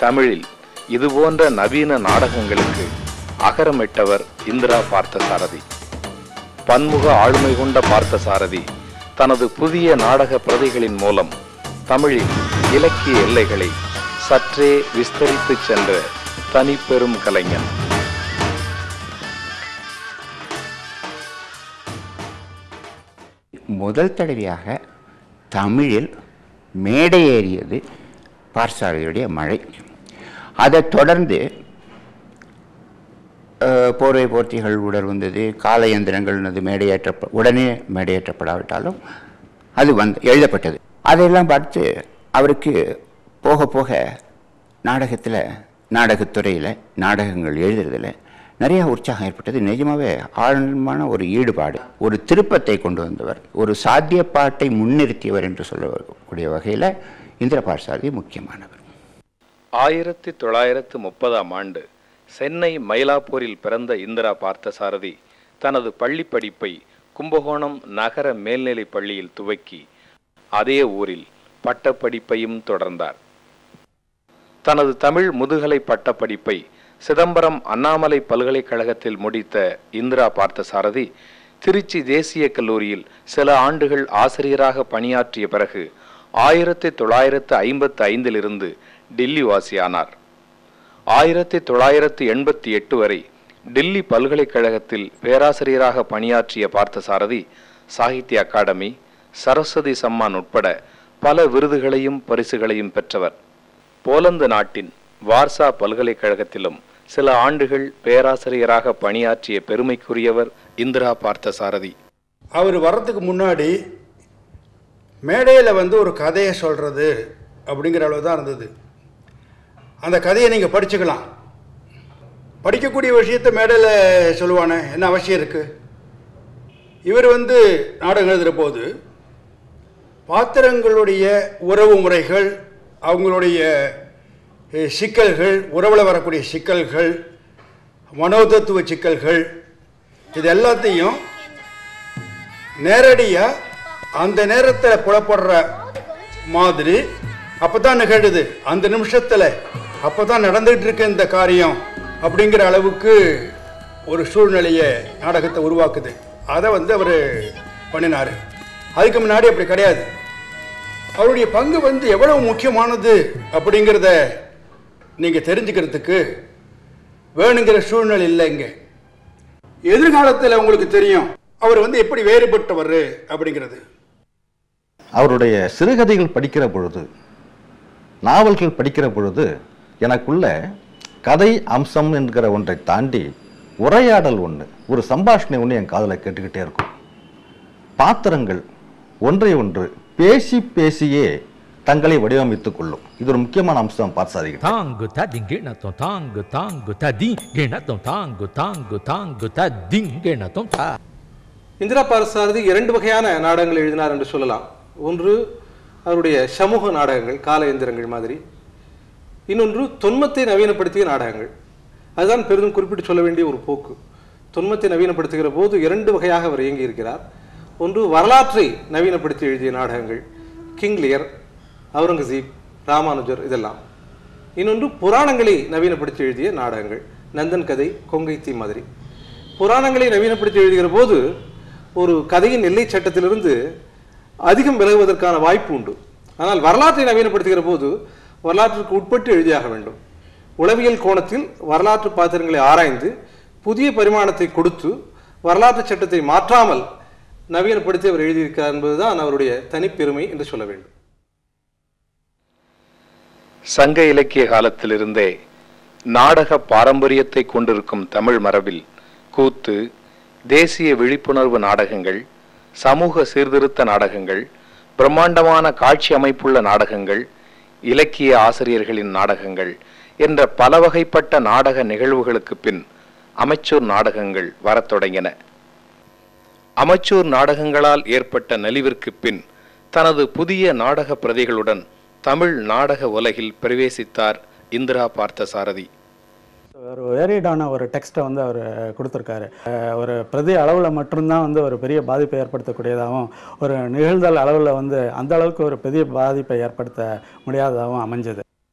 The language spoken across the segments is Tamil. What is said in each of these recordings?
தமிழில் இதுபோன்ற நவீன நாடகங்களுக்கு அகரமிட்டவர் இந்திரா பார்த்தசாரதி பன்முக ஆளுமை கொண்ட பார்த்தசாரதி தனது புதிய நாடக பிரதிகளின் மூலம் தமிழின் இலக்கிய எல்லைகளை சற்றே விஸ்தரித்துச் சென்ற தனிப்பெரும் கலைஞன் முதல் தடவையாக தமிழில் மேடை ஏறியது பார்சாரதியுடைய மழை அதைத் தொடர்ந்து அஹ், போர்வை போர்த்திகள் உடல் வந்தது கால இயந்திரங்கள் அது மேடையேற்ற உடனே மேடையேற்றப்படாவிட்டாலும் அது வந்து எழுதப்பட்டது அதையெல்லாம் பார்த்து அவருக்கு போக போக நாடகத்தில் நாடகத்துறையில் நாடகங்கள் எழுதுறதுல நிறைய உற்சாகம் ஏற்பட்டது நிஜமாவே ஆழமான ஒரு ஈடுபாடு ஒரு திருப்பத்தை கொண்டு வந்தவர் ஒரு சாத்தியப்பாட்டை முன்னிறுத்தியவர் என்று சொல்லக்கூடிய வகையில் இந்திர பார்சாரதி முக்கியமானவர் ஆயிரத்தி தொள்ளாயிரத்து முப்பதாம் ஆண்டு சென்னை மயிலாப்பூரில் பிறந்த இந்திரா பார்த்தசாரதி தனது பள்ளிப் படிப்பை கும்பகோணம் நகர மேல்நிலைப் பள்ளியில் துவக்கி அதே ஊரில் பட்டப்படிப்பையும் தொடர்ந்தார் தனது தமிழ் முதுகலை பட்டப்படிப்பை சிதம்பரம் அண்ணாமலை பல்கலைக்கழகத்தில் முடித்த இந்திரா பார்த்தசாரதி திருச்சி தேசிய கல்லூரியில் சில ஆண்டுகள் ஆசிரியராக பணியாற்றிய பிறகு ஆயிரத்தி தொள்ளாயிரத்து ஐம்பத்து ஐந்திலிருந்து டில்லி வாசியானார் ஆயிரத்தி தொள்ளாயிரத்து எண்பத்தி எட்டு வரை டில்லி பல்கலைக்கழகத்தில் பேராசிரியராக பணியாற்றிய பார்த்தசாரதி சாகித்ய அகாடமி சரஸ்வதி சம்மான் உட்பட பல விருதுகளையும் பரிசுகளையும் பெற்றவர் போலந்து நாட்டின் வார்சா பல்கலைக்கழகத்திலும் சில ஆண்டுகள் பேராசிரியராக பணியாற்றிய பெருமைக்குரியவர் இந்திரா பார்த்தசாரதி அவர் வர்றதுக்கு முன்னாடி மேடையில் வந்து ஒரு கதையை சொல்கிறது அப்படிங்கிற அளவு தான் இருந்தது அந்த கதையை நீங்கள் படிச்சுக்கலாம் படிக்கக்கூடிய விஷயத்தை மேடையில் சொல்லுவானே என்ன அவசியம் இருக்குது இவர் வந்து நாடகம் எழுதுகிற போது பாத்திரங்களுடைய உறவு முறைகள் அவங்களுடைய அஹ், சிக்கல்கள் உறவில் வரக்கூடிய சிக்கல்கள் மனோதத்துவ சிக்கல்கள் இது எல்லாத்தையும் நேரடியாக அந்த நேரத்தில் புலப்படுற மாதிரி அப்போ தான் நிகழுது அந்த நிமிஷத்தில் அப்போ தான் நடந்துகிட்டு இருக்க இந்த காரியம் அப்படிங்கிற அளவுக்கு ஒரு சூழ்நிலையை நாடகத்தை உருவாக்குது அதை வந்து அவர் பண்ணினார் அதுக்கு முன்னாடி அப்படி கிடையாது அவருடைய பங்கு வந்து எவ்வளவு முக்கியமானது அப்படிங்கிறத நீங்கள் தெரிஞ்சுக்கிறதுக்கு வேணுங்கிற சூழ்நிலை இல்லை இங்கே எதிர்காலத்தில் உங்களுக்கு தெரியும் அவர் வந்து எப்படி வேறுபட்டவர் அப்படிங்கிறது அவருடைய சிறுகதைகள் படிக்கிற பொழுது நாவல்கள் படிக்கிற பொழுது எனக்குள்ள கதை அம்சம் என்கிற ஒன்றை தாண்டி உரையாடல் ஒன்று ஒரு சம்பாஷணை ஒன்று என் காதில் கேட்டுக்கிட்டே இருக்கும் பாத்திரங்கள் ஒன்றை ஒன்று பேசி பேசியே தங்களை வடிவமைத்துக் கொள்ளும் இது ஒரு முக்கியமான அம்சம் பார்த்து சாதிக்கிட்டு Tango ta dingenaton tango tango ta dingenaton tango tango tango ta dingenaton ta. Indira பாரசாரதி இரண்டு வகையான நாடகங்கள் எழுதினார் என்று சொல்லலாம் ஒன்று அவருடைய சமூக நாடகங்கள் கால எந்திரங்கள் மாதிரி இன்னொன்று தொன்மத்தை நவீனப்படுத்திய நாடகங்கள் அதுதான் பெரிதும் குறிப்பிட்டு சொல்ல வேண்டிய ஒரு போக்கு தொன்மத்தை நவீனப்படுத்துகிற போது இரண்டு வகையாக அவர் இயங்கி இருக்கிறார் ஒன்று வரலாற்றை நவீனப்படுத்தி எழுதிய நாடகங்கள் கிங்லியர் அவுரங்கசீப் ராமானுஜர் இதெல்லாம் இன்னொன்று புராணங்களை நவீனப்படுத்தி எழுதிய நாடகங்கள் நந்தன் கதை கொங்கை தீ மாதிரி புராணங்களை நவீனப்படுத்தி எழுதுகிற போது ஒரு கதையின் எல்லை சட்டத்திலிருந்து அதிகம் விலகுவதற்கான வாய்ப்பு உண்டு ஆனால் வரலாற்றை நவீனப்படுத்துகிற போது வரலாற்றுக்கு உட்பட்டு எழுதியாக வேண்டும் உளவியல் கோணத்தில் வரலாற்று பாத்திரங்களை ஆராய்ந்து புதிய பரிமாணத்தை கொடுத்து வரலாற்று சட்டத்தை மாற்றாமல் நவீனப்படுத்தி அவர் எழுதியிருக்கிறார் என்பதுதான் அவருடைய தனிப்பெருமை என்று சொல்ல வேண்டும் சங்க இலக்கிய காலத்திலிருந்தே நாடக பாரம்பரியத்தை கொண்டிருக்கும் தமிழ் மரபில் கூத்து தேசிய விழிப்புணர்வு நாடகங்கள் சமூக சீர்திருத்த நாடகங்கள் பிரம்மாண்டமான காட்சி அமைப்புள்ள நாடகங்கள் இலக்கிய ஆசிரியர்களின் நாடகங்கள் என்ற பல வகைப்பட்ட நாடக நிகழ்வுகளுக்கு பின் அமைச்சூர் நாடகங்கள் வரத் தொடங்கின அமைச்சூர் நாடகங்களால் ஏற்பட்ட நலிவிற்கு பின் தனது புதிய நாடக பிரதிகளுடன் தமிழ் நாடக உலகில் பிரவேசித்தார் இந்திரா பார்த்தசாரதி ஒரு வேரிடான ஒரு டெக்ஸ்ட்டை வந்து அவர் கொடுத்துருக்காரு அஹ் ஒரு பிரதி அளவில் மட்டும்தான் வந்து ஒரு பெரிய பாதிப்பை ஏற்படுத்தக்கூடியதாகவும் ஒரு நிகழ்தல் அளவில் வந்து அந்த அளவுக்கு ஒரு பெரிய பாதிப்பை ஏற்படுத்த முடியாததாகவும் அமைஞ்சது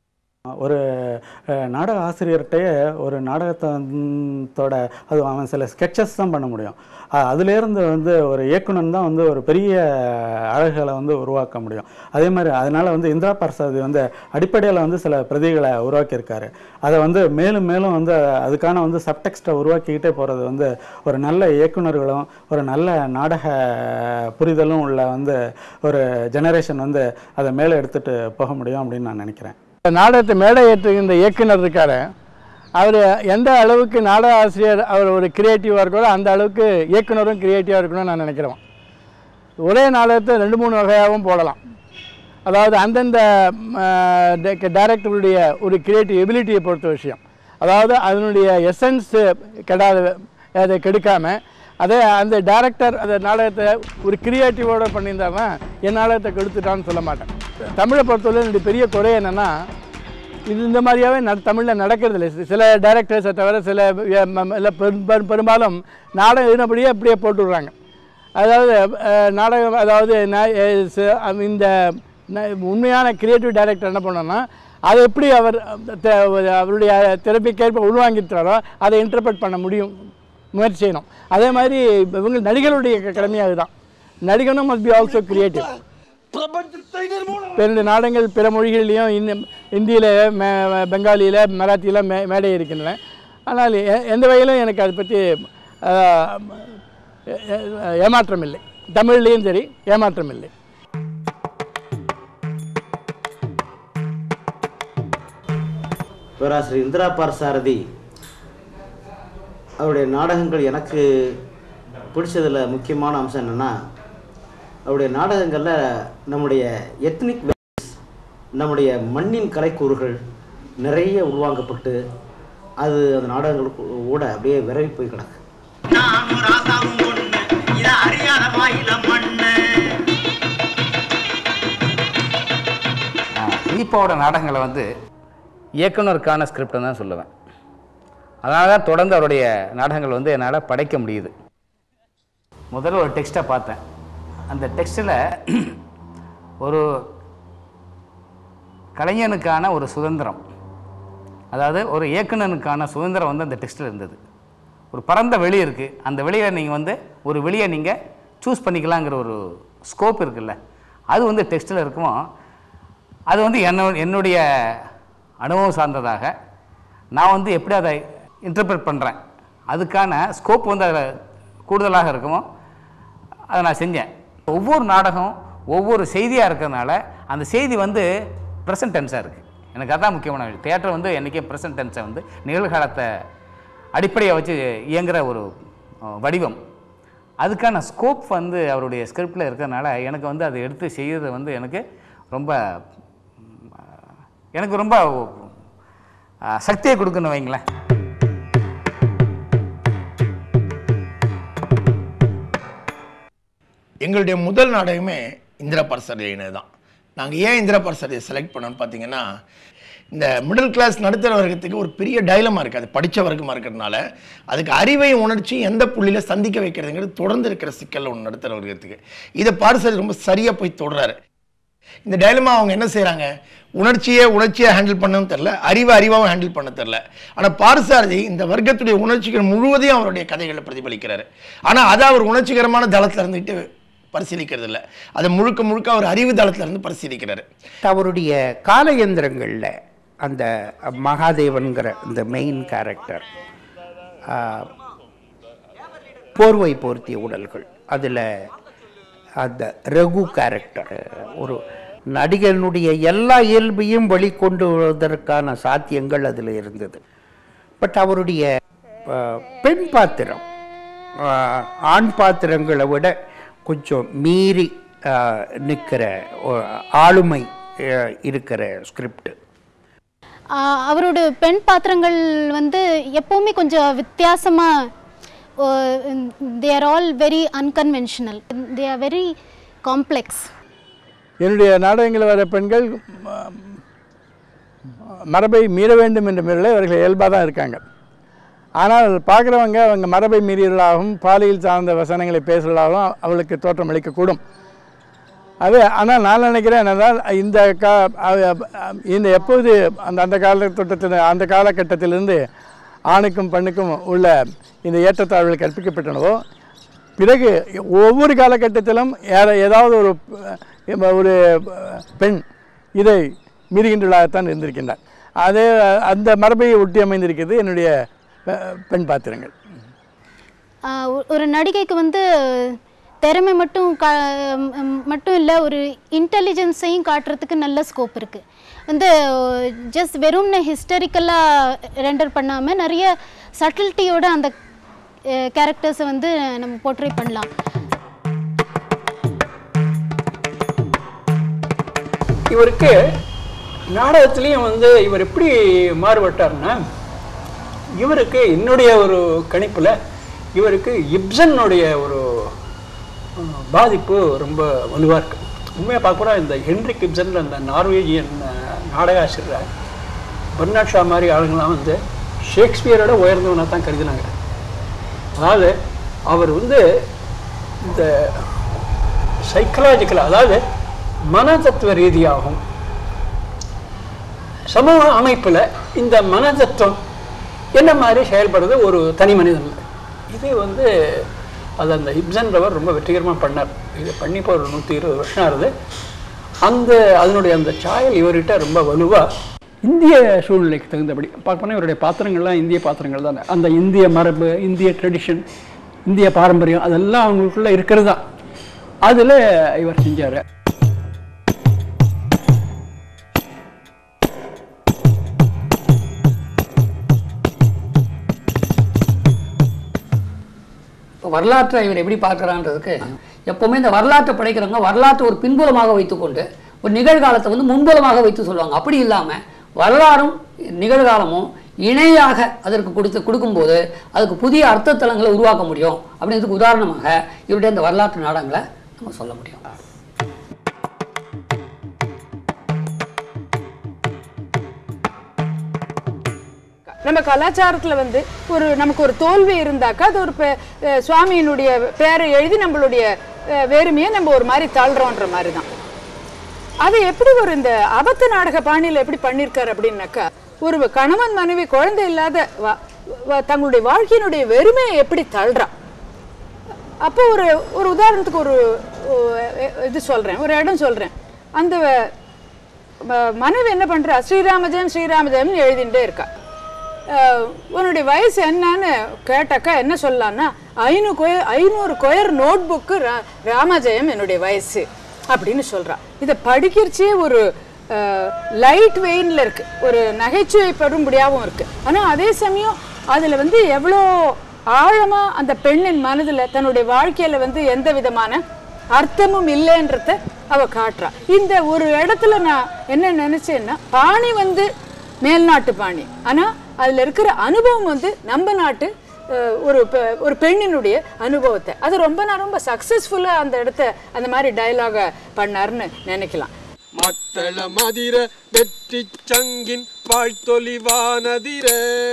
ஒரு அஹ், நாடக ஆசிரியர்கிட்டயே ஒரு நாடகத்தோட அது அவன் சில ஸ்கெட்சஸ் தான் பண்ண முடியும் அஹ், அதிலேருந்து வந்து ஒரு இயக்குனர் தான் வந்து ஒரு பெரிய அழகுகளை வந்து உருவாக்க முடியும் அதே மாதிரி அதனால வந்து இந்திரா பிரசாத் வந்து அடிப்படையில் வந்து சில பிரதிகளை உருவாக்கியிருக்காரு அதை வந்து மேலும் மேலும் வந்து அதுக்கான வந்து சப்டெக்ஸ்ட்டை உருவாக்கிக்கிட்டே போகிறது வந்து ஒரு நல்ல இயக்குனர்களும் ஒரு நல்ல நாடக புரிதலும் உள்ள வந்து ஒரு ஜெனரேஷன் வந்து அதை மேலே எடுத்துகிட்டு போக முடியும் அப்படின்னு நான் நினைக்கிறேன் நாடகத்தை மேடை ஏற்றுகின்ற இயக்குனர் இருக்காரு அவர் எந்த அளவுக்கு நாடக ஆசிரியர் அவர் ஒரு கிரியேட்டிவாக இருக்காரோ அந்த அளவுக்கு இயக்குனரும் கிரியேட்டிவாக இருக்கணும்னு நான் நினைக்கிறேன் ஒரே நாடகத்தை ரெண்டு மூணு வகையாகவும் போடலாம் அதாவது அந்தந்த டைரக்டருடைய ஒரு கிரியேட்டிவ் எபிலிட்டியை பொறுத்த விஷயம் அதாவது அதனுடைய எசன்ஸ் கெடாத அதை கெடுக்காமல் அதே அந்த டைரக்டர் அந்த நாடகத்தை ஒரு கிரியேட்டிவோட பண்ணியிருந்தாருன்னா என் நாடகத்தை கெடுத்துட்டான்னு சொல்ல மாட்டேன் தமிழை பொறுத்தவரை என்னுடைய பெரிய குறை என்னென்னா இது இந்த மாதிரியாவே நட தமிழில் நடக்கிறது இல்லை சில டைரக்டர்ஸை தவிர சில எ, ம- இல்லை பெரும் பெரும்- பெரும்பாலும் நாடகம் எழுதினபடியே அப்படியே போட்டு விட்றாங்க அதாவது அஹ், நாடகம் அதாவது ந- எ, ச- அம் இந்த ந- உண்மையான கிரியேட்டிவ் டைரக்டர் என்ன பண்ணோன்னா அதை எப்படி அவர் த- அவருடைய திறமைக்கேற்ப உள்வாங்கிட்டாரோ அதை இன்டர்பிரட் பண்ண முடியும் முயற்சி செய்யணும் அதே மாதிரி இவங்க நடிகருடைய கடமையாக இதுதான் நடிகனும் மஸ்ட் பி ஆல்சோ கிரியேட்டிவ் ரெண்டு நாடகங்கள் பிற மொழிகள்லையும் இன்னும் இந்தியில் பெங்காலியில் மராத்தியில் மே மேடை இருக்கின்றன ஆனால் எ- எந்த வகையிலும் எனக்கு அதை பற்றி ஆஹ், ஏ- ஏ- ஏமாற்றம் இல்லை தமிழ்லேயும் சரி ஏமாற்றம் இல்லை பேராசிரியர் இந்திரா பார்சாரதி அவருடைய நாடகங்கள் எனக்கு பிடிச்சதில் முக்கியமான அம்சம் என்னென்னா அவருடைய நாடகங்களில் நம்முடைய எத்னிக் நம்முடைய மண்ணின் கலைக்கூறுகள் நிறைய உருவாக்கப்பட்டு அது அந்த நாடகங்களுக்கு கூட அப்படியே விரவி போய் கிடக்கு தீபாவோட நாடகங்களை வந்து இயக்குனருக்கான ஸ்கிரிப்ட்னு தான் சொல்லுவேன் அதனால தான் தொடர்ந்து அவருடைய நாடகங்கள் வந்து என்னால் படைக்க முடியுது முதல்ல ஒரு டெக்ஸ்ட்டை பார்த்தேன் அந்த டெக்ஸ்ட்டில் ஒரு கலைஞனுக்கான ஒரு சுதந்திரம் அதாவது ஒரு இயக்குனனுக்கான சுதந்திரம் வந்து அந்த டெக்ஸ்ட்டில் இருந்தது ஒரு பரந்த வெளி இருக்குது அந்த வெளியில் நீங்கள் வந்து ஒரு வெளியை நீங்கள் சூஸ் பண்ணிக்கலாங்கிற ஒரு ஸ்கோப் இருக்குல்ல அது வந்து டெக்ஸ்ட்டில் இருக்குமோ அது வந்து என்ன என்னுடைய அனுபவம் சார்ந்ததாக நான் வந்து எப்படி அதை இன்டர்பிரட் பண்ணுறேன் அதுக்கான ஸ்கோப் வந்து அதில் கூடுதலாக இருக்குமோ அதை நான் செஞ்சேன் ஒவ்வொரு நாடகம் ஒவ்வொரு செய்தியாக இருக்கிறதுனால அந்த செய்தி வந்து ப்ரெசன்ட் டென்ஸாக இருக்குது எனக்கு அதான் முக்கியமான விஷயம் தியேட்டர் வந்து என்றைக்கே ப்ரெசன்ட் டென்ஸை வந்து நிகழ்காலத்தை அடிப்படையாக வச்சு இயங்குகிற ஒரு அஹ், வடிவம் அதுக்கான ஸ்கோப் வந்து அவருடைய ஸ்கிரிப்டில் இருக்கிறதுனால எனக்கு வந்து அதை எடுத்து செய்கிறது வந்து எனக்கு ரொம்ப ம், எனக்கு ரொம்ப அஹ், சக்தியை கொடுக்கணும் வைங்களேன் எங்களுடைய முதல் நாடகமே இந்திரா பரசரையினது தான் நாங்கள் ஏன் இந்திரா பரசரையை செலக்ட் பண்ணோம்னு பார்த்தீங்கன்னா இந்த மிடில் கிளாஸ் நடுத்தர வர்க்கத்துக்கு ஒரு பெரிய டைலமா இருக்குது அது படித்த வர்க்கமாக இருக்கிறதுனால அதுக்கு அறிவை உணர்ச்சி எந்த புள்ளியில் சந்திக்க வைக்கிறதுங்கிறது தொடர்ந்து இருக்கிற சிக்கல் ஒன்று நடுத்தர வர்க்கத்துக்கு இதை பாரசரி ரொம்ப சரியாக போய் தொடராரு இந்த டைலமா அவங்க என்ன செய்கிறாங்க உணர்ச்சியை உணர்ச்சியை ஹேண்டில் பண்ணவும் தெரில அறிவை அறிவாகவும் ஹேண்டில் பண்ண தெரில ஆனால் பாரசாரதி இந்த வர்க்கத்துடைய உணர்ச்சிகள் முழுவதையும் அவருடைய கதைகளை பிரதிபலிக்கிறாரு ஆனால் அதை அவர் உணர்ச்சிகரமான தளத்தில் இருந்துட்டு பரிசீலிக்கிறது இல்லை அதை முழுக்க முழுக்க அவர் அறிவு தளத்துல இருந்து பரிசீலிக்கிறாரு அவருடைய கால இயந்திரங்களில் அந்த மகாதேவன்கிற இந்த மெயின் கேரக்டர் போர்வை போர்த்திய உடல்கள் அதில் அந்த ரகு கேரக்டர் ஒரு நடிகனுடைய எல்லா இயல்பையும் வெளிக்கொண்டு வருவதற்கான சாத்தியங்கள் அதில் இருந்தது பட் அவருடைய அஹ், பெண் பாத்திரம் அஹ், ஆண் பாத்திரங்களை விட கொஞ்சம் மீறி நிற்கிற ஆளுமை அஹ், இருக்கிற ஸ்கிரிப்ட் ஆஹ் அவரோட பெண் பாத்திரங்கள் வந்து எப்பவுமே கொஞ்சம் வித்தியாசமா they are all very unconventional they are very complex என்னுடைய நாடகங்களில் வர பெண்கள் ம- மரபை மீற வேண்டும் என்ற முறையில் அவர்கள் இயல்பாக தான் இருக்காங்க ஆனால் பார்க்குறவங்க அவங்க மரபை மீறியவர்களாகவும் பாலியல் சார்ந்த வசனங்களை பேசுகிறதாகவும் அவளுக்கு தோற்றம் அளிக்கக்கூடும் அது ஆனால் நான் நினைக்கிறேன் என்னென்னால் இந்த கா அ- அ- இந்த எப்போது அந்த அந்த காலகட்டத்தில் அந்த காலகட்டத்திலிருந்து ஆணுக்கும் பெண்ணுக்கும் உள்ள இந்த ஏற்றத்தாழ்வுகள் கற்பிக்கப்பட்டனவோ பிறகு ஒவ்வொரு காலகட்டத்திலும் ஏற- ஏதாவது ஒரு அஹ், ஒரு அஹ், பெண் இதை மீறுகின்றவளாகத்தான் இருந்திருக்கின்றார் அதே அந்த மரபை ஒட்டி அமைந்திருக்கிறது என்னுடைய அஹ், பெண் பாத்திரங்கள் ஆஹ் ஒ- ஒரு நடிகைக்கு வந்து திறமை மட்டும் கா ம், மட்டும் இல்லை ஒரு இன்டெலிஜென்ஸையும் காட்டுறதுக்கு நல்ல ஸ்கோப் இருக்குது வந்து ஜஸ்ட் வெறும்னு ஹிஸ்டரிக்கலாக ரெண்டர் பண்ணாமல் நிறைய சட்டில்ட்டியோட அந்த கேரக்டர்ஸை வந்து நம்ம போர்ட்ரே பண்ணலாம் இவருக்கு நாடகத்துலேயும் வந்து இவர் எப்படி மாறுபட்டார்னா இவருக்கு என்னுடைய ஒரு கணிப்பில் இவருக்கு இப்சனுடைய ஒரு அஹ், பாதிப்பு ரொம்ப வலுவாக இருக்கு உண்மையாக பார்க்க போனால் இந்த ஹென்ரிக் இப்சன் அந்த நார்வேஜியன் அஹ், நாடக ஆசிரியர் பர்னாட் ஷா மாதிரி ஆளுங்களாம் வந்து ஷேக்ஸ்பியரோட உயர்ந்தவனாக தான் கருதினாங்க அதாவது அவர் வந்து இந்த சைக்கலாஜிக்கல் அதாவது மனதத்துவ ரீதியாகவும் சமூக அமைப்பில் இந்த மனதத்துவம் என்ன மாதிரி செயல்படுறது ஒரு தனி மனிதன் இது வந்து அது அந்த இப்சன்றவர் ரொம்ப வெற்றிகரமாக பண்ணார் இதை பண்ணி இப்போ ஒரு நூற்றி இருபது வருஷம் ஆகுது அந்த அதனுடைய அந்த சாயல் இவர்கிட்ட ரொம்ப வலுவாக இந்திய சூழ்நிலைக்கு தகுந்தபடி பார்க்கணும் இவருடைய பாத்திரங்கள்லாம் இந்திய பாத்திரங்கள் தானே அந்த இந்திய மரபு இந்திய ட்ரெடிஷன் இந்திய பாரம்பரியம் அதெல்லாம் அவங்களுக்குள்ள இருக்கிறது தான் அதில் இவர் செஞ்சார் இப்போ வரலாற்றை இவர் எப்படி பார்க்குறான்றதுக்கு எப்போவுமே இந்த வரலாற்றை படைக்கிறவங்க வரலாற்றை ஒரு பின்புலமாக வைத்துக்கொண்டு ஒரு நிகழ்காலத்தை வந்து முன்புலமாக வைத்து சொல்லுவாங்க அப்படி இல்லாமல் வரலாறும் நிகழ்காலமும் இணையாக அதற்கு கொடுத்து கொடுக்கும்போது அதுக்கு புதிய அர்த்தத்தலங்களை உருவாக்க முடியும் அப்படின்றதுக்கு உதாரணமாக இவருடைய இந்த வரலாற்று நாடகங்களை நம்ம சொல்ல முடியும் நம்ம கலாச்சாரத்துல வந்து ஒரு நமக்கு ஒரு தோல்வி இருந்தாக்கா அது ஒரு பே- அஹ் சுவாமியினுடைய பேரை எழுதி நம்மளுடைய அஹ், வெறுமையை நம்ம ஒரு மாதிரி தள்ளுறோன்ற மாதிரி தான் அது எப்படி ஒரு இந்த அபத்த நாடக பாணியில எப்படி பண்ணியிருக்காரு அப்படின்னாக்கா ஒரு கணவன் மனைவி குழந்தை இல்லாத வா- வா- தங்களுடைய வாழ்க்கையினுடைய வெறுமையை எப்படி தள்ளுறான் அப்போ ஒரு ஒரு உதாரணத்துக்கு ஒரு ஒ- இது சொல்றேன் ஒரு இடம் சொல்றேன் அந்த ம- மனைவி என்ன பண்றா ஸ்ரீராமஜெயம் ஸ்ரீராமஜெயம்னு எழுதிட்டே இருக்கா அஹ், உன்னுடைய வயசு என்னன்னு கேட்டாக்கா என்ன சொல்லலாம்னா ஐநூறு கொயர் ஐநூறு கொயர் நோட் புக்கு ராமஜெயம் என்னுடைய வயசு அப்படின்னு சொல்றா இதை படிக்கிறச்சே ஒரு லைட் வெயின்ல இருக்கு ஒரு நகைச்சுவை படும்படியாகவும் இருக்கு ஆனா அதே சமயம் அதுல வந்து எவ்வளோ ஆழமா அந்த பெண்ணின் மனதுல தன்னுடைய வாழ்க்கையில வந்து எந்த விதமான அர்த்தமும் இல்லைன்றத அவ காட்டுறா இந்த ஒரு இடத்துல நான் என்ன நினைச்சேன்னா பாணி வந்து மேல்நாட்டு பாணி ஆனா அதுல இருக்கிற அனுபவம் வந்து நம்ம நாட்டு அஹ், ஒரு பெ- ஒரு பெண்ணினுடைய அனுபவத்தை அது ரொம்ப நான் ரொம்ப சக்சஸ்ஃபுல்லா அந்த இடத்த அந்த மாதிரி டயலாக பண்ணாருன்னு நினைக்கலாம் மத்தள மதிர வெற்றி சங்கின் வாழ்த்தொலிவானதிர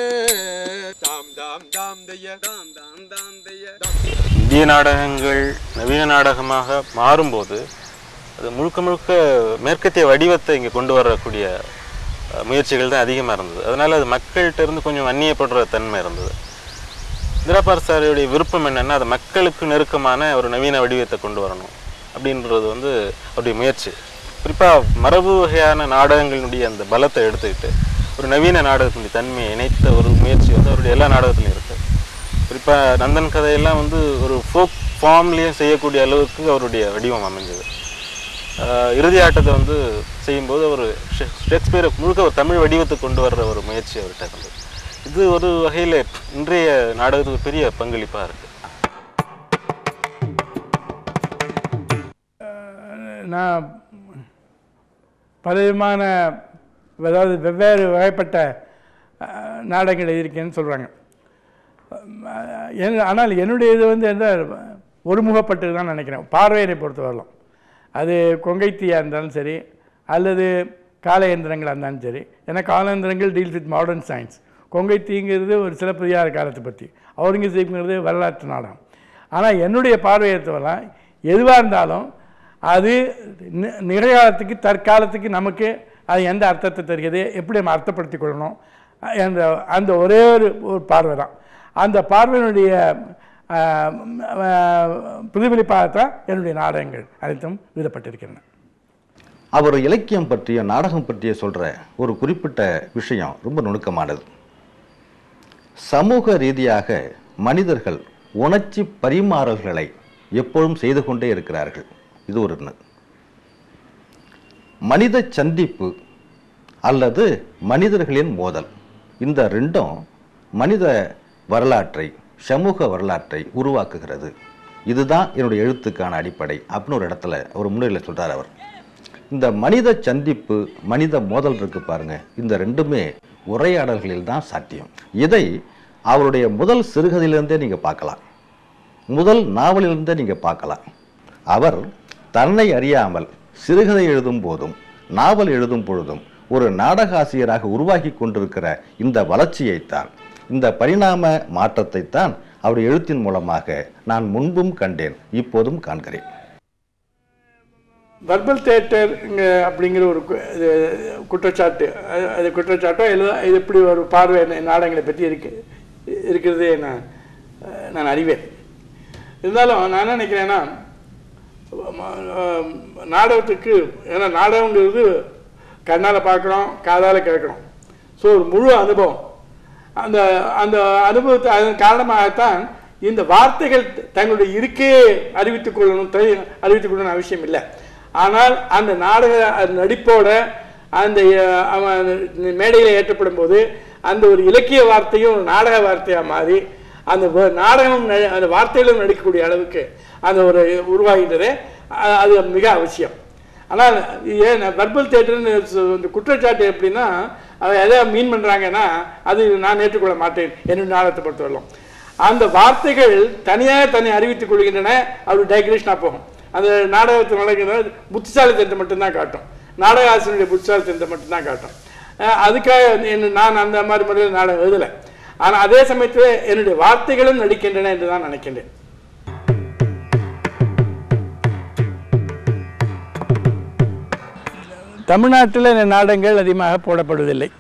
தாம் தாம் தாம் தைய தாம் தாம் தாம் தைய இந்திய நாடகங்கள் நவீன நாடகமாக மாறும்போது அது முழுக்க முழுக்க மேற்கத்திய வடிவத்தை இங்கே கொண்டு வரக்கூடிய அஹ், முயற்சிகள் தான் அதிகமாக இருந்தது அதனால் அது மக்கள்கிட்ட இருந்து கொஞ்சம் அந்நியப்படுற தன்மை இருந்தது இந்திராபார் சாரியுடைய விருப்பம் என்னென்னா அது மக்களுக்கு நெருக்கமான ஒரு நவீன வடிவத்தை கொண்டு வரணும் அப்படின்றது வந்து அவருடைய முயற்சி குறிப்பாக மரபு வகையான நாடகங்களினுடைய அந்த பலத்தை எடுத்துக்கிட்டு ஒரு நவீன நாடகத்தினுடைய தன்மையை இணைத்த ஒரு முயற்சி வந்து அவருடைய எல்லா நாடகத்துலையும் இருக்குது குறிப்பாக நந்தன் கதையெல்லாம் வந்து ஒரு ஃபோக் ஃபார்ம்லேயும் செய்யக்கூடிய அளவுக்கு அவருடைய வடிவம் அமைஞ்சது ஆஹ் இறுதி ஆட்டத்தை வந்து செய்யும்போது அவர் ஷேக்ஸ்பியரை முழுக்க ஒரு தமிழ் வடிவத்தை கொண்டு வர்ற ஒரு முயற்சி அவர்கிட்ட இருந்தது இது ஒரு வகையில் இன்றைய நாடகத்துக்கு பெரிய பங்களிப்பாக இருக்குது நான் பலவிதமான அதாவது வெவ்வேறு வகைப்பட்ட அஹ், நாடகங்கள் எழுதியிருக்கேன்னு சொல்கிறாங்க என் ஆனால் என்னுடைய இது வந்து என்ன ஒருமுகப்பட்டு தான் நினைக்கிறேன் பார்வையரை பொறுத்த வரலாம் அது கொங்கைத்தீயாக இருந்தாலும் சரி அல்லது கால இயந்திரங்களாக இருந்தாலும் சரி ஏன்னா கால இயந்திரங்கள் டீல்ஸ் வித் மாடர்ன் சயின்ஸ் கொங்கைத்தீங்கிறது ஒரு சிலப்பதிகார காலத்தை பற்றி அவுரங்கசீப்ங்கிறது வரலாற்று நாடகம் ஆனால் என்னுடைய பார்வையத்தவெல்லாம் எதுவாக இருந்தாலும் அது நி- நிகழ்காலத்துக்கு தற்காலத்துக்கு நமக்கு அது எந்த அர்த்தத்தை தருகிறது எப்படி நம்ம அர்த்தப்படுத்திக் கொள்ளணும் என்ற அந்த ஒரே ஒரு ஒரு பார்வை தான் அந்த பார்வையினுடைய ஆஹ், ஆஹ், பிரதிபலிப்பாகத்தான் என்னுடைய நாடகங்கள் அனைத்தும் எழுதப்பட்டிருக்கின்றன அவர் இலக்கியம் பற்றிய நாடகம் பற்றிய சொல்ற ஒரு குறிப்பிட்ட விஷயம் ரொம்ப நுணுக்கமானது சமூக ரீதியாக மனிதர்கள் உணர்ச்சி பரிமாறல்களை எப்பொழுதும் செய்து கொண்டே இருக்கிறார்கள் இது ஒரு ஒண்ணு. மனித சந்திப்பு அல்லது மனிதர்களின் மோதல் இந்த ரெண்டும் மனித வரலாற்றை சமூக வரலாற்றை உருவாக்குகிறது இதுதான் என்னுடைய எழுத்துக்கான அடிப்படை அப்படின்னு ஒரு இடத்துல ஒரு முன்னிலையில் சொல்றார் அவர் இந்த மனித சந்திப்பு மனித மோதல் இருக்கு பாருங்க இந்த ரெண்டுமே உரையாடல்களில் தான் சாத்தியம் இதை அவருடைய முதல் சிறுகதையிலிருந்தே நீங்க பார்க்கலாம் முதல் நாவலிலிருந்தே நீங்க பார்க்கலாம் அவர் தன்னை அறியாமல் சிறுகதை எழுதும் போதும் நாவல் எழுதும் பொழுதும் ஒரு நாடக ஆசிரியராக உருவாக்கி கொண்டிருக்கிற இந்த வளர்ச்சியைத்தான் இந்த பரிணாம மாற்றத்தைத்தான் அவர் எழுத்தின் மூலமாக நான் முன்பும் கண்டேன் இப்போதும் காண்கிறேன் வர்பல் தேட்டர் அப்படிங்கிற ஒரு கு- இது குற்றச்சாட்டு அது- அது குற்றச்சாட்டோ இல்லை இது இப்படி ஒரு பார்வை நா- நாடகங்களை பற்றி இருக்கு இருக்கிறதே நான் அஹ், நான் அறிவேன் இருந்தாலும் நான் என்ன நினைக்கிறேன்னா ம- அஹ், நாடகத்துக்கு ஏன்னா நாடகங்கிறது கண்ணால் பார்க்குறோம் காதால் கேட்குறோம் ஸோ ஒரு முழு அனுபவம் அந்த அந்த அனுபவத்தை அதன் காரணமாகத்தான் இந்த வார்த்தைகள் தங்களுடைய இருக்கே அறிவித்துக் கொள்ளணும் தெரி- அறிவித்துக் கொள்ளணும் அவசியம் இல்லை ஆனால் அந்த நாடக அந்த நடிப்போட அந்த அஹ், அவன் மேடையில் ஏற்றப்படும் போது அந்த ஒரு இலக்கிய வார்த்தையும் ஒரு நாடக வார்த்தையாக மாறி அந்த வ- நாடகம் ந- அந்த வார்த்தையிலும் நடிக்கக்கூடிய அளவுக்கு அந்த ஒரு உருவாகின்றதே அ- அது மிக அவசியம் ஆனால் ஏன் வர்பல் தேட்டர்னு சொ- இந்த குற்றச்சாட்டு எப்படின்னா அதை எதை மீன் பண்ணுறாங்கன்னா அது நான் ஏற்றுக்கொள்ள மாட்டேன் என்னுடைய நாடகத்தை பொறுத்தவரையிலும் அந்த வார்த்தைகள் தனியாக தன்னை அறிவித்துக் கொள்கின்றன அது டைக்ரேஷனாக போகும் அந்த நாடகத்தில் நடக்கிறது புத்திசாலித்தனத்தை மட்டும்தான் காட்டும் நாடக ஆசிரியருடைய புத்திசாலித்தனத்தை மட்டும்தான் காட்டும் அஹ் அதுக்காக என்ன நான் அந்த மாதிரி முறையில் நாடகம் எழுதலை ஆனால் அதே சமயத்தில் என்னுடைய வார்த்தைகளும் நடிக்கின்றன என்று தான் நினைக்கின்றேன் தமிழ்நாட்டில் இந்த நாடகங்கள் அதிகமாக போடப்படுவதில்லை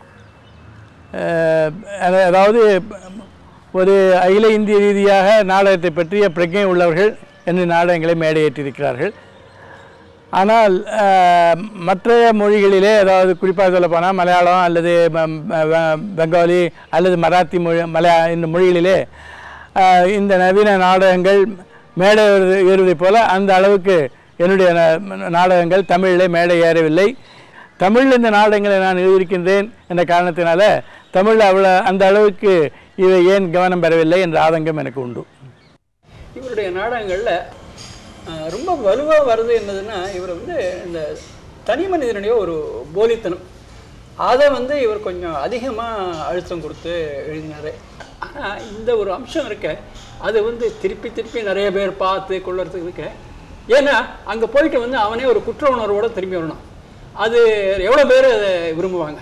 அஹ் அத- அதாவது ஒரு அகில இந்திய ரீதியாக நாடகத்தை பற்றிய பிரஜை உள்ளவர்கள் என்று நாடகங்களை மேடையேற்றிருக்கிறார்கள் ஆனால் அஹ், மற்ற மொழிகளிலே அதாவது குறிப்பாக சொல்லப்போனால் மலையாளம் அல்லது ம- ம- வ- பெங்காலி அல்லது மராத்தி மொழி மலையா இந்த மொழிகளிலே அஹ், இந்த நவீன நாடகங்கள் மேடை ஏறுவது- ஏறுவதைப் போல அந்த அளவுக்கு என்னுடைய ந- நாடகங்கள் தமிழிலே மேடை ஏறவில்லை தமிழில் இந்த நாடகங்களை நான் எழுதியிருக்கின்றேன் என்ற காரணத்தினால தமிழில் அவ்வளோ அந்த அளவுக்கு இவை ஏன் கவனம் பெறவில்லை என்ற ஆதங்கம் எனக்கு உண்டு இவருடைய நாடகங்களில் அஹ், ரொம்ப வலுவாக வருது என்னதுன்னா இவர் வந்து இந்த தனி மனிதனுடைய ஒரு போலித்தனம் அதை வந்து இவர் கொஞ்சம் அதிகமாக அழுத்தம் கொடுத்து எழுதினார் ஆனால் இந்த ஒரு அம்சம் இருக்க அது வந்து திருப்பி திருப்பி நிறைய பேர் பார்த்து கொள்ளுறதுக்கு இருக்க ஏன்னா அங்கே போயிட்டு வந்து அவனே ஒரு குற்ற உணர்வோட திரும்பி வரணும் அது எவ்வளோ பேர் அதை விரும்புவாங்க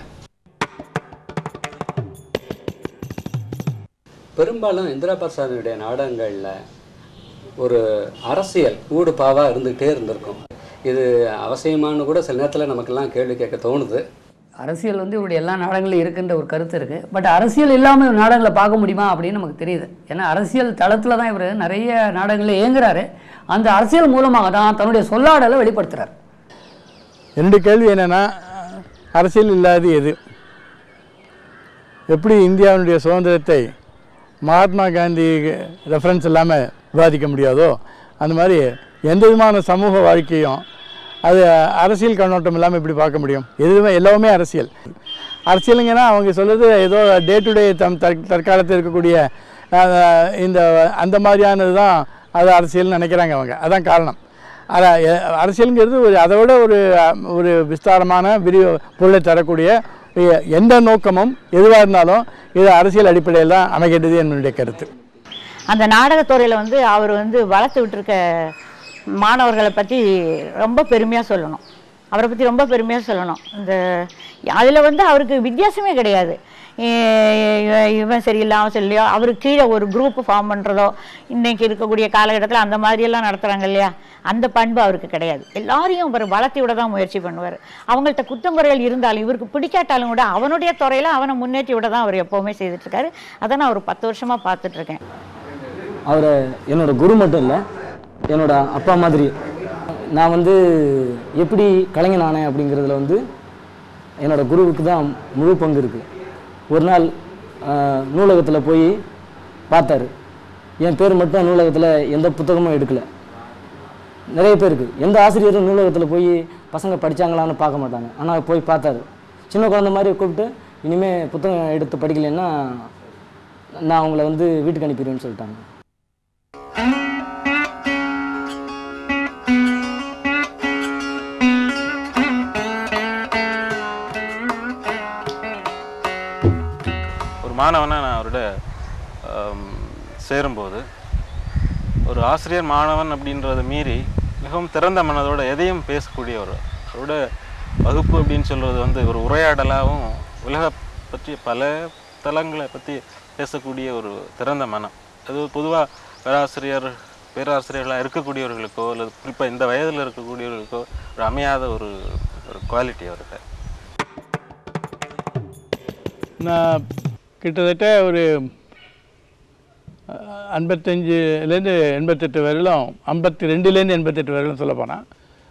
பெரும்பாலும் இந்திரா பிரசாதனுடைய நாடகங்களில் ஒரு அரசியல் ஊடுபாவாக இருந்துகிட்டே இருந்திருக்கும் இது அவசியமானு கூட சில நேரத்தில் நமக்கெல்லாம் கேள்வி கேட்க தோணுது அரசியல் வந்து இவருடைய எல்லா நாடகங்களும் இருக்குன்ற ஒரு கருத்து இருக்குது பட் அரசியல் இல்லாமல் இவர் நாடகங்களை பார்க்க முடியுமா அப்படின்னு நமக்கு தெரியுது ஏன்னா அரசியல் தளத்தில் தான் இவர் நிறைய நாடகங்களில் இயங்குறாரு அந்த அரசியல் மூலமாக தான் தன்னுடைய சொல்லாடலை வெளிப்படுத்துறார் என்னுடைய கேள்வி என்னென்னா அரசியல் இல்லாது எது எப்படி இந்தியாவினுடைய சுதந்திரத்தை மகாத்மா காந்தி ரெஃபரன்ஸ் இல்லாமல் விவாதிக்க முடியாதோ அந்த மாதிரி எந்த விதமான சமூக வாழ்க்கையும் அது அரசியல் கண்ணோட்டம் இல்லாமல் எப்படி பார்க்க முடியும் எதுவுமே எல்லாமே அரசியல் அரசியலுங்கன்னா அவங்க சொல்கிறது ஏதோ டே டு டே தம் தற்- தற்காலத்தில் இருக்கக்கூடிய அஹ், இந்த அந்த மாதிரியானது தான் அது அரசியல்னு நினைக்கிறாங்க அவங்க அதான் காரணம் அதான் எ- அரசியலுங்கிறது ஒரு அதை விட ஒரு அஹ், ஒரு விஸ்தாரமான விரிவு பொருளை தரக்கூடிய எ- எந்த நோக்கமும் எதுவாக இருந்தாலும் இது அரசியல் அடிப்படையில் தான் அமைகின்றது என்னுடைய கருத்து அந்த நாடகத்துறையில் வந்து அவர் வந்து வளர்த்து விட்டுருக்க மாணவர்களை பற்றி ரொம்ப பெருமையாக சொல்லணும் அவரை பற்றி ரொம்ப பெருமையாக சொல்லணும் இந்த அதில் வந்து அவருக்கு வித்தியாசமே கிடையாது இ- இவன் சரியில்லை அவன் சரியில்லையோ அவருக்கு கீழே ஒரு குரூப் ஃபார்ம் பண்ணுறதோ இன்னைக்கு இருக்கக்கூடிய காலகட்டத்தில் அந்த மாதிரியெல்லாம் நடத்துகிறாங்க இல்லையா அந்த பண்பு அவருக்கு கிடையாது எல்லாரையும் அவர் வளர்த்தி விட தான் முயற்சி பண்ணுவார் அவங்கள்ட்ட குற்றங்குறைகள் இருந்தாலும் இவருக்கு பிடிக்காட்டாலும் கூட அவனுடைய துறையில் அவனை முன்னேற்றி விட தான் அவர் எப்போவுமே செய்துட்ருக்காரு அதை நான் ஒரு பத்து வருஷமாக பார்த்துட்ருக்கேன் அவரை என்னோட குரு மட்டும் இல்லை என்னோட அப்பா மாதிரி நான் வந்து எப்படி கலைஞன் ஆனேன் அப்படிங்கிறதுல வந்து என்னோட குருவுக்கு தான் முழு பங்கு இருக்குது ஒரு நாள் நூலகத்தில் போய் பார்த்தாரு என் பேர் மட்டும் நூலகத்தில் எந்த புத்தகமும் எடுக்கல நிறைய பேருக்கு எந்த ஆசிரியரும் நூலகத்தில் போய் பசங்க படிச்சாங்களான்னு பார்க்க மாட்டாங்க ஆனால் போய் பார்த்தாரு சின்ன குழந்தை மாதிரி கூப்பிட்டு இனிமேல் புத்தகம் எடுத்து படிக்கலைன்னா நான் உங்களை வந்து வீட்டுக்கு அனுப்பிடுவேன்னு சொல்லிட்டாங்க ஒரு மாணவனை நான் அவரோட ஆம், சேரும்போது ஒரு ஆசிரியர் மாணவன் அப்படின்றத மீறி மிகவும் திறந்த மனதோட எதையும் பேசக்கூடிய ஒரு அவரோட வகுப்பு அப்படின்னு சொல்றது வந்து ஒரு உரையாடலாகவும் உலக பற்றி பல தளங்களை பற்றி பேசக்கூடிய ஒரு திறந்த மனம் அது பொதுவாக பேராசிரியர் பேராசிரியர்களாக இருக்கக்கூடியவர்களுக்கோ அல்லது குறிப்பாக இந்த வயதில் இருக்கக்கூடியவர்களுக்கோ ஒரு அமையாத ஒரு ஒரு குவாலிட்டி அவர்கிட்ட நான் கிட்டத்தட்ட ஒரு ஐம்பத்தஞ்சுலேருந்து எண்பத்தெட்டு வரையிலும் ஐம்பத்தி ரெண்டுலேருந்து எண்பத்தெட்டு வரையிலும் சொல்ல போனால்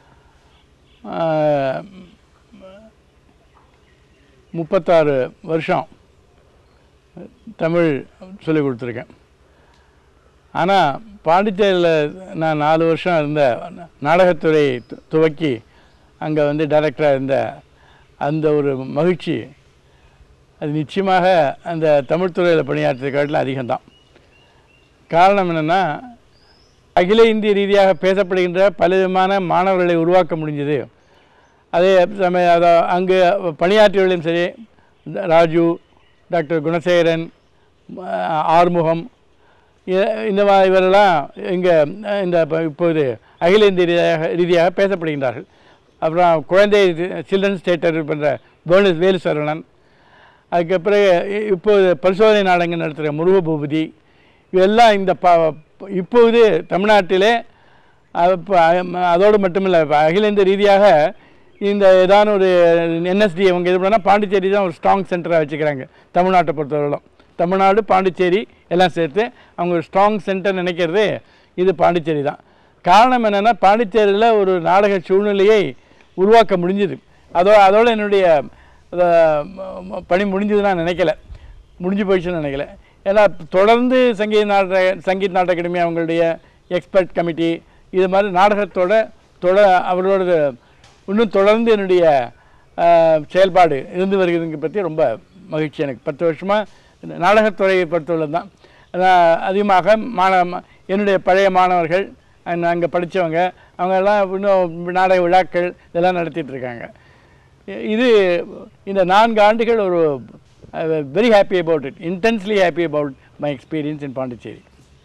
முப்பத்தாறு வருஷம் தமிழ் சொல்லிக் கொடுத்துருக்கேன் ஆனால் பாண்டிச்சேரியில் நான் நாலு வருஷம் இருந்த நாடகத்துறை து- துவக்கி அங்கே வந்து டைரக்டராக இருந்த அந்த ஒரு மகிழ்ச்சி அது நிச்சயமாக அந்த தமிழ் துறையில் பணியாற்றிய காட்டிலும் அதிகம்தான் காரணம் என்னென்னா அகில இந்திய ரீதியாக பேசப்படுகின்ற பலவிதமான மாணவர்களை உருவாக்க முடிஞ்சது அதே சமய அதை அங்கு பணியாற்றியவர்களும் சரி ராஜு டாக்டர் குணசேகரன் அஹ், ஆறுமுகம் இ- இந்த மாதிரி இவரெல்லாம் இங்கே இந்த ப- இப்போது அகில இந்திய ரீதியாக ரீதியாக பேசப்படுகின்றார்கள் அப்புறம் குழந்தை சில்ட்ரன்ஸ் தேட்டர் பண்ணுற வேலு வேலு சரவணன் அதுக்கு பிறகு இ- இப்போது பரிசோதனை நாடகங்கள் நடத்துகிற முருக பூபதி இதெல்லாம் இந்த ப இப்போது தமிழ்நாட்டிலே அது ப- அதோடு மட்டுமில்லை இப்ப அகில இந்திய ரீதியாக இந்த ஏதான ஒரு என்எஸ்டி அவங்க இது பண்ணால் பாண்டிச்சேரி தான் ஒரு ஸ்ட்ராங் சென்டராக வச்சுக்கிறாங்க தமிழ்நாட்டை பொறுத்தவரையிலும் தமிழ்நாடு பாண்டிச்சேரி எல்லாம் சேர்த்து அவங்க ஒரு ஸ்ட்ராங் சென்டர் நினைக்கிறது இது பாண்டிச்சேரி தான் காரணம் என்னென்னா பாண்டிச்சேரியில் ஒரு நாடக சூழ்நிலையை உருவாக்க முடிஞ்சுது அதோ அதோட என்னுடைய அஹ், ம- ம- பணி முடிஞ்சது நான் நினைக்கல முடிஞ்சு போயிடுச்சுன்னு நினைக்கல ஏன்னா தொடர்ந்து சங்கீத நாடக சங்கீத் நாடக அகாடமி அவங்களுடைய எக்ஸ்பர்ட் கமிட்டி இது மாதிரி நாடகத்தோட தொட அவர்களோட இன்னும் தொடர்ந்து என்னுடைய அஹ், செயல்பாடு இருந்து வருகிறதுங்க பற்றி ரொம்ப மகிழ்ச்சி எனக்கு பத்து வருஷமாக நாடகத்துறையை பொறுத்தவரை தான் நான் அதிகமாக மாணவ என்னுடைய பழைய மாணவர்கள் அங்கே படித்தவங்க அவங்க எல்லாம் இன்னும் நாடக விழாக்கள் இதெல்லாம் நடத்திட்டு இருக்காங்க இது இந்த நான்கு ஆண்டுகள் ஒரு very happy about it intensely happy about my experience in Pondicherry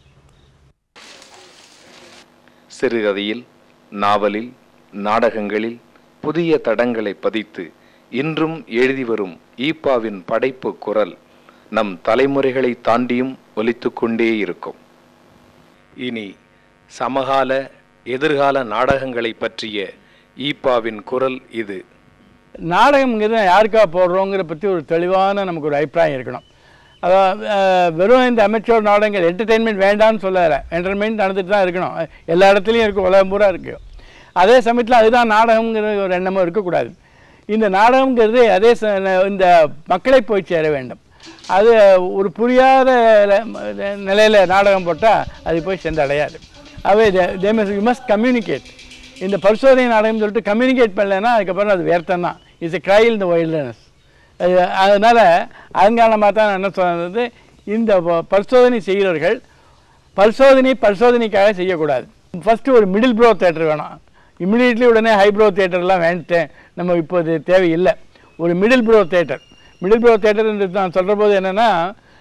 சிறுகதையில் நாவலில் நாடகங்களில் புதிய தடங்களை பதித்து இன்றும் எழுதி வரும் ஈப்பாவின் படைப்பு குரல் நம் தலைமுறைகளை தாண்டியும் ஒலித்துக் கொண்டே இருக்கும் இனி சமகால எதிர்கால நாடகங்களை பற்றிய ஈப்பாவின் குரல் இது நாடகம்ங்கிறது யாருக்கா போடுறோங்கிற பற்றி ஒரு தெளிவான நமக்கு ஒரு அபிப்பிராயம் இருக்கணும் அதாவது அஹ், வெறும் இந்த அமைச்சர் நாடகங்கள் என்டர்டெயின்மெண்ட் வேண்டாம்னு சொல்லலை என்டர்டெயின்மெண்ட் நடந்துட்டு தான் இருக்கணும் எல்லா இடத்துலையும் இருக்குது உலகம் பூரா இருக்குது அதே சமயத்தில் அதுதான் நாடகம்ங்கிற ஒரு எண்ணமும் இருக்கக்கூடாது இந்த நாடகம்ங்கிறது அதே ச- இந்த மக்களை போய் சேர வேண்டும் அது ஒரு புரியாத நிலையில் நாடகம் போட்டால் அது போய் சென்றடையாது அவை தே யூ மஸ்ட் கம்யூனிகேட் இந்த பரிசோதனை நாடகம் சொல்லிட்டு கம்யூனிகேட் பண்ணலைன்னா அதுக்கப்புறம் அது வியர்த்தம் தான் it's a cry in the wildness அதனால் அதங்காலமாக தான் நான் என்ன சொன்னது இந்த ப- பரிசோதனை செய்கிறவர்கள் பரிசோதனை பரிசோதனைக்காக செய்யக்கூடாது ஃபஸ்ட்டு ஒரு மிடில் ப்ரோ தேட்டர் வேணும் இமிடியட்லி உடனே ஹை ப்ரோ தேட்டர்லாம் வேண்டேன் நம்ம இப்போது தேவையில்லை ஒரு middle brow theatre middle brow theatre நான் சொல்கிற போது என்னென்னா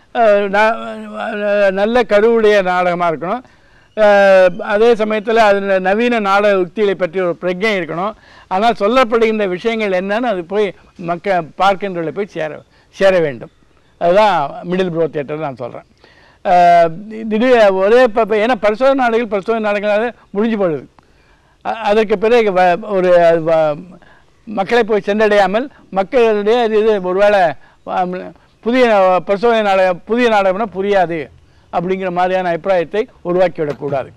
நல்ல கருவுடைய நாடகமாக இருக்கணும் அஹ், அதே சமயத்தில் அதில் நவீன நாடக உத்திகளை பற்றி ஒரு பிரஜை இருக்கணும் ஆனால் சொல்லப்படுகின்ற விஷயங்கள் என்னன்னு அது போய் மக்க பார்க்கின்றவர்களை போய் சேர சேர வேண்டும் அதுதான் மிடில் ப்ரோ தியேட்டர் நான் சொல்கிறேன் திடீர் ஒரே இப்போ இப்போ ஏன்னா பரிசோதனை நாடுகள் பரிசோதனை நாடுகளாக முடிஞ்சு போயிடுது அ- அதற்கு பிறகு வ- ஒரு வ- மக்களை போய் சென்றடையாமல் மக்களுடைய இது இது ஒருவேளை ஆம், புதிய பரிசோதனை நாடகம் புதிய நாடகம்னா புரியாது அப்படிங்கிற மாதிரியான அபிப்பிராயத்தை உருவாக்கிவிடக்கூடாது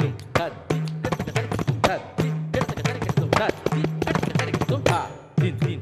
Did